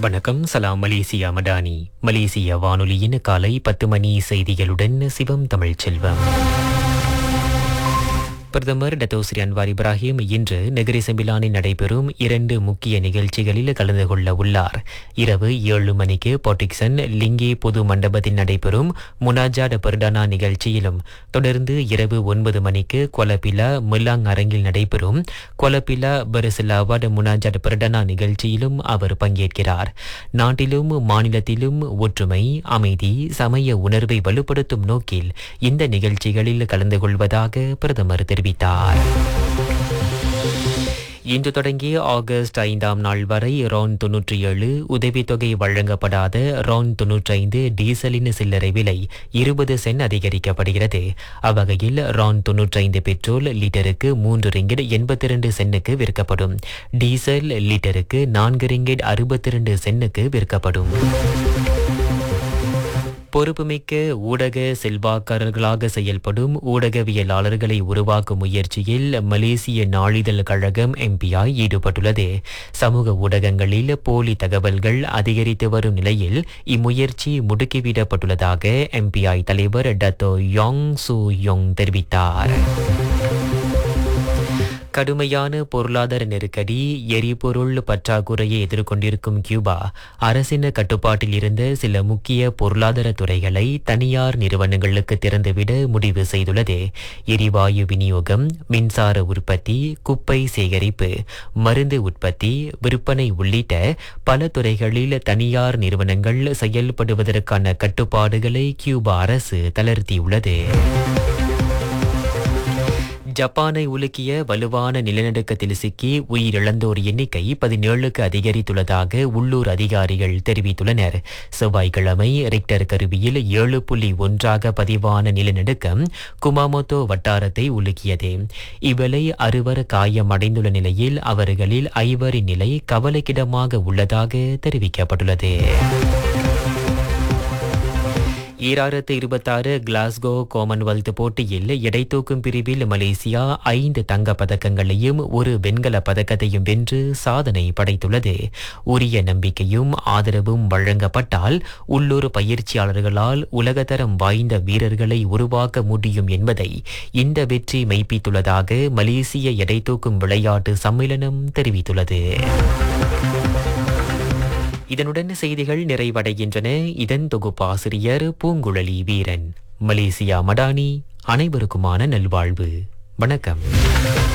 வணக்கம் சலாம் மலேசியா மடானி மலேசிய வானொலியின் காலை பத்து மணி செய்திகளுடன் சிவம் தமிழ் செல்வம் பிரதமர் டத்தோஸ்ரீ அன்வார் இப்ராஹிம் இன்று நெகிரி செம்பிலானில் நடைபெறும் இரண்டு முக்கிய நிகழ்ச்சிகளில் கலந்து கொள்ள உள்ளார் இரவு ஏழு மணிக்கு பாட்டிக்சன் லிங்கி பொது மண்டபத்தில் நடைபெறும் முனாஜாட் பர்டானா நிகழ்ச்சியிலும் தொடர்ந்து இரவு ஒன்பது மணிக்கு கொலப்பிலா முல்லாங் அரங்கில் நடைபெறும் கொலப்பிலா பரிசிலாவாட் முனாஜாட் பர்டானா நிகழ்ச்சியிலும் அவர் பங்கேற்கிறார் நாட்டிலும் மாநிலத்திலும் ஒற்றுமை அமைதி சமய உணர்வை வலுப்படுத்தும் நோக்கில் இந்த நிகழ்ச்சிகளில் கலந்து கொள்வதாக பிரதமர் தெரிவித்தார் இன்று தொடங்கி ஆகஸ்ட் ஐந்தாம் நாள் வரை ரான் தொன்னூற்றி ஏழு உதவித்தொகை வழங்கப்படாத ரான் தொன்னூற்றி ஐந்து டீசலின் சில்லறை விலை இருபது சென்ட் அதிகரிக்கப்படுகிறது அவ்வகையில் ரான் தொன்னூற்றி ஐந்து பெட்ரோல் லிட்டருக்கு மூன்று ரிங்கெட் எண்பத்தி இரண்டு சென்னுக்கு விற்கப்படும் டீசல் லிட்டருக்கு நான்கு ரிங்கெட் அறுபத்தி இரண்டு சென்னுக்கு விற்கப்படும் பொறுப்புமிக்க ஊடக செல்வாக்காரர்களாக செயல்படும் ஊடகவியலாளர்களை உருவாக்கும் முயற்சியில் மலேசிய நாளிதழ் கழகம் எம்பிஐ ஈடுபட்டுள்ளது சமூக ஊடகங்களில் போலி தகவல்கள் அதிகரித்து வரும் நிலையில் இம்முயற்சி முடுக்கிவிடப்பட்டுள்ளதாக எம்பிஐ தலைவர் டத்தோ யோங் சு யோங் தெரிவித்தார் கடுமையான பொருளாதார நெருக்கடி எரிபொருள் பற்றாக்குறையை எதிர்கொண்டிருக்கும் கியூபா அரசின் கட்டுப்பாட்டில் இருந்த சில முக்கிய பொருளாதார துறைகளை தனியார் நிறுவனங்களுக்கு திறந்துவிட முடிவு செய்துள்ளது எரிவாயு விநியோகம் மின்சார உற்பத்தி குப்பை சேகரிப்பு மருந்து உற்பத்தி விற்பனை உள்ளிட்ட பல துறைகளில் தனியார் நிறுவனங்கள் செயல்படுவதற்கான கட்டுப்பாடுகளை கியூபா அரசு தளர்த்தியுள்ளது ஜப்பானை உலுக்கிய வலுவான நிலநடுக்கத்தில் சிக்கி உயிரிழந்தோர் எண்ணிக்கை பதினேழுக்கு அதிகரித்துள்ளதாக உள்ளூர் அதிகாரிகள் தெரிவித்துள்ளனர் செவ்வாய்க்கிழமை ரிக்டர் கருவியில் ஏழு புள்ளி ஒன்றாக பதிவான நிலநடுக்கம் குமாமோட்டோ வட்டாரத்தை உலுக்கியது இவ்வேளை அறுவர் காயமடைந்துள்ள நிலையில் அவர்களில் ஐவரின் நிலை கவலைக்கிடமாக உள்ளதாக தெரிவிக்கப்பட்டுள்ளது ஈராயிரத்து இருபத்தாறு கிளாஸ்கோ காமன்வெல்த் போட்டியில் எடை தூக்கும் பிரிவில் மலேசியா ஐந்து தங்க பதக்கங்களையும் ஒரு வெண்கல பதக்கத்தையும் வென்று சாதனை படைத்துள்ளது உரிய நம்பிக்கையும் ஆதரவும் வழங்கப்பட்டால் உள்ளூர் பயிற்சியாளர்களால் உலகத்தரம் வாய்ந்த வீரர்களை உருவாக்க முடியும் என்பதை இந்த வெற்றி மெய்ப்பித்துள்ளதாக மலேசிய எடை தூக்கும் விளையாட்டு சம்மேளனம் தெரிவித்துள்ளது இதனுடன் செய்திகள் நிறைவடைகின்றன இதன் தொகுப்பாசிரியர் பூங்குழலி வீரன் மலேசியா மடானி அனைவருக்குமான நல்வாழ்வு வணக்கம்